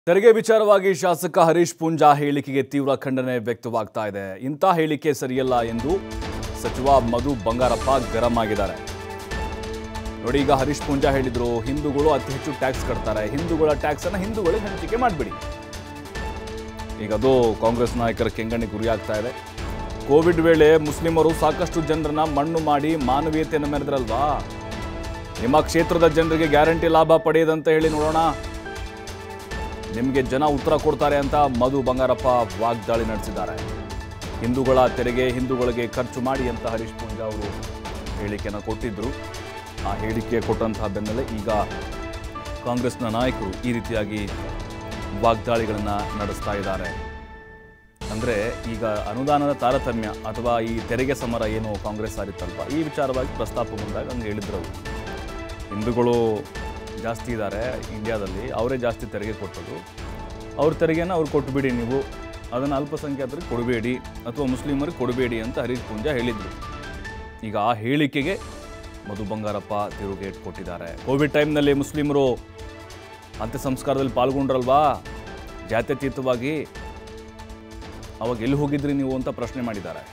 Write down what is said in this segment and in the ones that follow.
ತೆರಿಗೆ ವಿಚಾರವಾಗಿ ಶಾಸಕ ಹರೀಶ್ ಪೂಂಜಾ ಹೇಳಿಕೆಗೆ ತೀವ್ರ ಖಂಡನೆ ವ್ಯಕ್ತವಾಗ್ತಾ ಇದೆ ಇಂಥ ಹೇಳಿಕೆ ಸರಿಯಲ್ಲ ಎಂದು ಸಚಿವ ಮಧು ಬಂಗಾರಪ್ಪ ಗರಂ ಆಗಿದ್ದಾರೆ ನೋಡಿ ಈಗ ಹರೀಶ್ ಪೂಂಜಾ ಹೇಳಿದ್ರು ಹಿಂದೂಗಳು ಅತಿ ಹೆಚ್ಚು ಟ್ಯಾಕ್ಸ್ ಕಟ್ತಾರೆ ಹಿಂದೂಗಳ ಟ್ಯಾಕ್ಸ್ ಅನ್ನ ಹಿಂದೂಗಳಿಗೆ ಹಂಚಿಕೆ ಮಾಡಿಬಿಡಿ ಈಗ ಅದು ಕಾಂಗ್ರೆಸ್ ನಾಯಕರ ಕೆಂಗಣ್ಣೆ ಗುರಿಯಾಗ್ತಾ ಇದೆ ಕೋವಿಡ್ ವೇಳೆ ಮುಸ್ಲಿಮರು ಸಾಕಷ್ಟು ಜನರನ್ನ ಮಣ್ಣು ಮಾಡಿ ಮಾನವೀಯತೆಯನ್ನು ಮೆರೆದ್ರಲ್ವಾ ನಿಮ್ಮ ಕ್ಷೇತ್ರದ ಜನರಿಗೆ ಗ್ಯಾರಂಟಿ ಲಾಭ ಪಡೆಯದಂತ ಹೇಳಿ ನೋಡೋಣ ನಿಮಗೆ ಜನ ಉತ್ತರ ಕೊಡ್ತಾರೆ ಅಂತ ಮಧು ಬಂಗಾರಪ್ಪ ವಾಗ್ದಾಳಿ ನಡೆಸಿದ್ದಾರೆ ಹಿಂದೂಗಳ ತೆರಿಗೆ ಹಿಂದೂಗಳಿಗೆ ಖರ್ಚು ಮಾಡಿ ಅಂತ ಹರೀಶ್ ಪೂಂಜಾ ಅವರು ಹೇಳಿಕೆಯನ್ನು ಕೊಟ್ಟಿದ್ದರು ಆ ಹೇಳಿಕೆ ಕೊಟ್ಟಂತಹ ಬೆನ್ನಲ್ಲೇ ಈಗ ಕಾಂಗ್ರೆಸ್ನ ನಾಯಕರು ಈ ರೀತಿಯಾಗಿ ವಾಗ್ದಾಳಿಗಳನ್ನು ನಡೆಸ್ತಾ ಇದ್ದಾರೆ ಅಂದರೆ ಈಗ ಅನುದಾನದ ತಾರತಮ್ಯ ಅಥವಾ ಈ ತೆರಿಗೆ ಸಮರ ಏನು ಕಾಂಗ್ರೆಸ್ ಸಾರಿತ್ತಲ್ವ ಈ ವಿಚಾರವಾಗಿ ಪ್ರಸ್ತಾಪ ಬಂದಾಗ ಹಂಗೆ ಹೇಳಿದ್ರು ಅವರು. ಹಿಂದೂಗಳು ಜಾಸ್ತಿ ಇದ್ದಾರೆ ಇಂಡಿಯಾದಲ್ಲಿ ಅವರೇ ಜಾಸ್ತಿ ತೆರಿಗೆ ಕೊಟ್ಟದು ಅವ್ರ ತೆರಿಗೆನ ಅವ್ರು ಕೊಟ್ಟುಬಿಡಿ ನೀವು ಅದನ್ನು ಅಲ್ಪಸಂಖ್ಯಾತರಿಗೆ ಕೊಡಬೇಡಿ ಅಥವಾ ಮುಸ್ಲಿಮರಿಗೆ ಕೊಡಬೇಡಿ ಅಂತ ಹರೀಶ್ ಪೂಂಜಾ ಹೇಳಿದರು ಈಗ ಆ ಹೇಳಿಕೆಗೆ ಮಧು ಬಂಗಾರಪ್ಪ ತಿರುಗೇಟ್ ಕೊಟ್ಟಿದ್ದಾರೆ ಕೋವಿಡ್ ಟೈಮ್ನಲ್ಲಿ ಮುಸ್ಲಿಮರು ಅಂತ್ಯ ಸಂಸ್ಕಾರದಲ್ಲಿ ಪಾಲ್ಗೊಂಡ್ರಲ್ವಾ ಜಾತ್ಯತೀತವಾಗಿ ಅವಾಗ ಎಲ್ಲಿ ಹೋಗಿದ್ರಿ ನೀವು ಅಂತ ಪ್ರಶ್ನೆ ಮಾಡಿದ್ದಾರೆ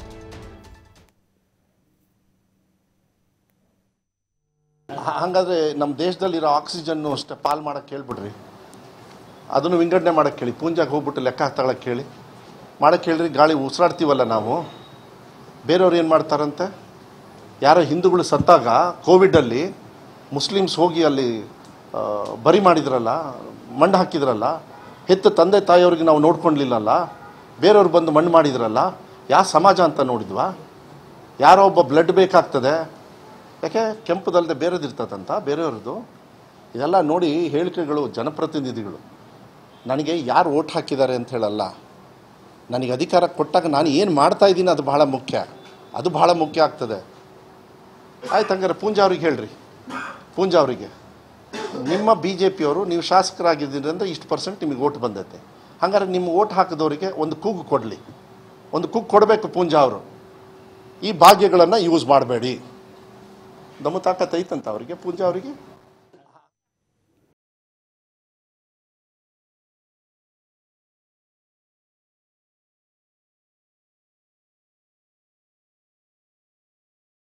ಹ- ಹಾಗಾದ್ರೆ ನಮ್ಮ ದೇಶದಲ್ಲಿರೋ ಆಕ್ಸಿಜನ್ನು ಅಷ್ಟೇ ಪಾಲ್ ಮಾಡಕ್ಕೆ ಹೇಳ್ಬಿಡ್ರಿ ಅದನ್ನು ವಿಂಗಡಣೆ ಮಾಡಕ್ಕೆ ಹೇಳಿ ಪೂಂಜಾಗೆ ಹೋಗ್ಬಿಟ್ಟು ಲೆಕ್ಕ ತಗೊಳಕ್ಕೆ ಹೇಳಿ ಮಾಡಕ್ಕೆ ಹೇಳ್ರಿ ಗಾಳಿ ಉಸಿರಾಡ್ತೀವಲ್ಲ ನಾವು ಬೇರೆಯವ್ರು ಏನು ಮಾಡ್ತಾರಂತೆ ಯಾರೋ ಹಿಂದೂಗಳು ಸತ್ತಾಗ ಕೋವಿಡಲ್ಲಿ ಮುಸ್ಲಿಮ್ಸ್ ಹೋಗಿ ಅಲ್ಲಿ ಆ, ಬರಿ ಮಾಡಿದ್ರಲ್ಲ ಮಣ್ಣು ಹಾಕಿದ್ರಲ್ಲ ಹೆತ್ತ ತಂದೆ ತಾಯಿಯವ್ರಿಗೆ ನಾವು ನೋಡ್ಕೊಳ್ಲಿಲ್ಲಲ್ಲ ಬೇರೆಯವ್ರು ಬಂದು ಮಣ್ಣು ಮಾಡಿದ್ರಲ್ಲ ಯಾವ ಸಮಾಜ ಅಂತ ನೋಡಿದ್ವಾ ಯಾರೋ ಒಬ್ಬ ಬ್ಲಡ್ ಬೇಕಾಗ್ತದೆ ಯಾಕೆ ಕೆಂಪುದಲ್ಲದೆ ಬೇರೆದಿರ್ತದಂತ ಬೇರೆಯವ್ರದ್ದು ಇದೆಲ್ಲ ನೋಡಿ ಹೇಳಿಕೆಗಳು ಜನಪ್ರತಿನಿಧಿಗಳು ನನಗೆ ಯಾರು ಓಟ್ ಹಾಕಿದ್ದಾರೆ ಅಂತ ಹೇಳಲ್ಲ ನನಗೆ ಅಧಿಕಾರ ಕೊಟ್ಟಾಗ ನಾನು ಏನು ಮಾಡ್ತಾ ಇದ್ದೀನಿ ಅದು ಬಹಳ ಮುಖ್ಯ ಅದು ಬಹಳ ಮುಖ್ಯ ಆಗ್ತದೆ ಆಯ್ತು ಹಂಗಾರೆ ಪೂಂಜಾ ಅವ್ರಿಗೆ ಹೇಳ್ರಿ ಪೂಂಜಾ ಅವರಿಗೆ ನಿಮ್ಮ ಬಿ ಜೆ ಪಿಯವರು ನೀವು ಶಾಸಕರಾಗಿದ್ದೀರಿ ಅಂದರೆ ಇಷ್ಟು ಪರ್ಸೆಂಟ್ ನಿಮಗೆ ಓಟ್ ಬಂದೈತೆ ಹಂಗಾರೆ ನಿಮ್ಮ ಓಟ್ ಹಾಕಿದವರಿಗೆ ಒಂದು ಕೂಗು ಕೊಡಲಿ ಒಂದು ಕೂಗು ಕೊಡಬೇಕು ಪೂಂಜಾ ಅವರು ಈ ಭಾಗ್ಯಗಳನ್ನು ಯೂಸ್ ಮಾಡಬೇಡಿ ದಮ್ಮು ತಾಕತ್ ಐತಂತ ಅವರಿಗೆ ಪೂಂಜಾ ಅವರಿಗೆ